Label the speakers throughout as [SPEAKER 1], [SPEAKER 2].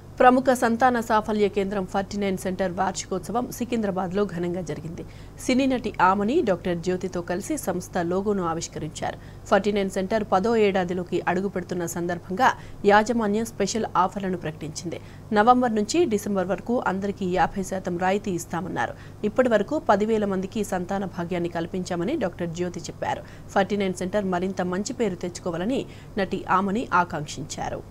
[SPEAKER 1] ప్రముఖ సంతాన సాఫల్య కేంద్రం ఫార్టీ నైన్ సెంటర్ వార్షికోత్సవం సికింద్రాబాద్లో ఘనంగా జరిగింది సినీ నటి ఆమని డాక్టర్ జ్యోతితో కలిసి సంస్థ లోగోను ఆవిష్కరించారు ఫార్టీ నైన్ సెంటర్ పదో ఏడాదిలోకి అడుగుపెడుతున్న సందర్భంగా యాజమాన్యం స్పెషల్ ఆఫర్లను ప్రకటించింది నవంబర్ నుంచి డిసెంబర్ వరకు అందరికీ యాభై శాతం రాయితీ ఇస్తామన్నారు ఇప్పటి వరకు పదివేల మందికి సంతాన భాగ్యాన్ని కల్పించామని డాక్టర్ జ్యోతి చెప్పారు ఫార్టీ నైన్ సెంటర్ మరింత మంచి పేరు తెచ్చుకోవాలని నటి ఆమని ఆకాంక్షించారు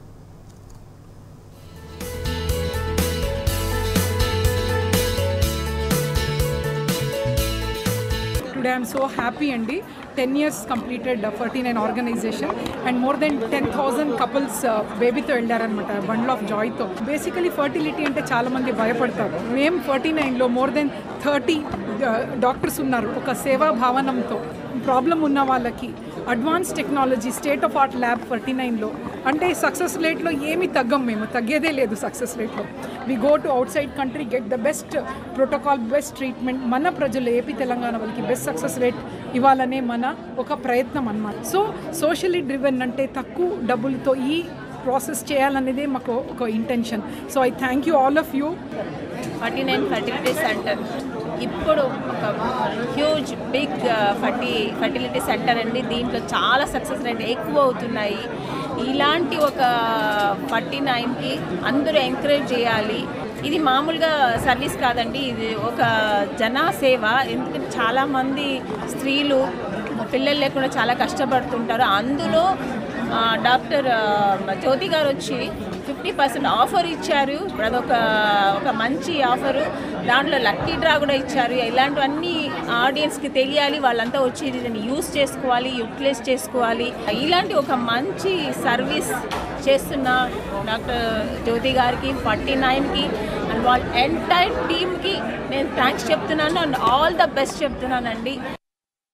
[SPEAKER 2] Today I'm so happy అండి ten years completed forty nine organisation and more than ten thousand couples బేబీతో వెళ్ళారనమాట బండ్ల్ ఆఫ్ జాయ్తో బేసికలీ ఫర్టిలిటీ అంటే చాలా మంది భయపడతారు మేము ఫార్టీ నైన్లో మోర్ దెన్ థర్టీ డాక్టర్స్ ఉన్నారు ఒక సేవా భావనంతో ప్రాబ్లం ఉన్న వాళ్ళకి advance technology state of art lab forty నైన్లో అంటే సక్సెస్ రేట్లో ఏమీ తగ్గం మేము తగ్గేదే లేదు సక్సెస్ రేట్లో we go to outside country get the best protocol best treatment మన ప్రజలు ఏపీ తెలంగాణ వాళ్ళకి బెస్ట్ సక్సెస్ రేట్ ఇవ్వాలనే మన ఒక ప్రయత్నం అన్నమాట సో సోషల్లీ డ్రివెన్ అంటే తక్కువ డబ్బులతో ఈ ప్రాసెస్ చేయాలనేదే మాకు ఒక intention so I thank you all of you
[SPEAKER 3] forty nine fertility centre ఇప్పుడు ఒక huge big ferti fertility centre అండి దీంట్లో చాలా సక్సెస్ రేట్ ఎక్కువ అవుతున్నాయి ఇలాంటి ఒక ఫార్టీ నైన్కి అందరూ ఎంకరేజ్ చేయాలి ఇది మామూలుగా సర్వీస్ కాదండి ఇది ఒక జనసేవ ఎందుకంటే చాలామంది స్త్రీలు పిల్లలు లేకుండా చాలా కష్టపడుతుంటారు అందులో ఆ, డాక్టర్ ఆ, జ్యోతి గారు వచ్చి ఫిఫ్టీ పర్సెంట్ ఆఫర్ ఇచ్చారు ఇప్పుడు అదొక ఒక మంచి ఆఫరు దాంట్లో లక్కీ డ్రా కూడా ఇచ్చారు ఇలాంటివన్నీ ఆడియన్స్కి తెలియాలి వాళ్ళంతా వచ్చి దీన్ని యూస్ చేసుకోవాలి యూటిలైజ్ చేసుకోవాలి ఇలాంటి ఒక మంచి సర్వీస్ చేస్తున్న డాక్టర్ జ్యోతి గారికి ఫార్టీ నైన్కి అండ్ వాళ్ళ ఎంటైర్ టీమ్కి నేను థ్యాంక్స్ చెప్తున్నాను అండ్ ఆల్ ద బెస్ట్ చెప్తున్నానండి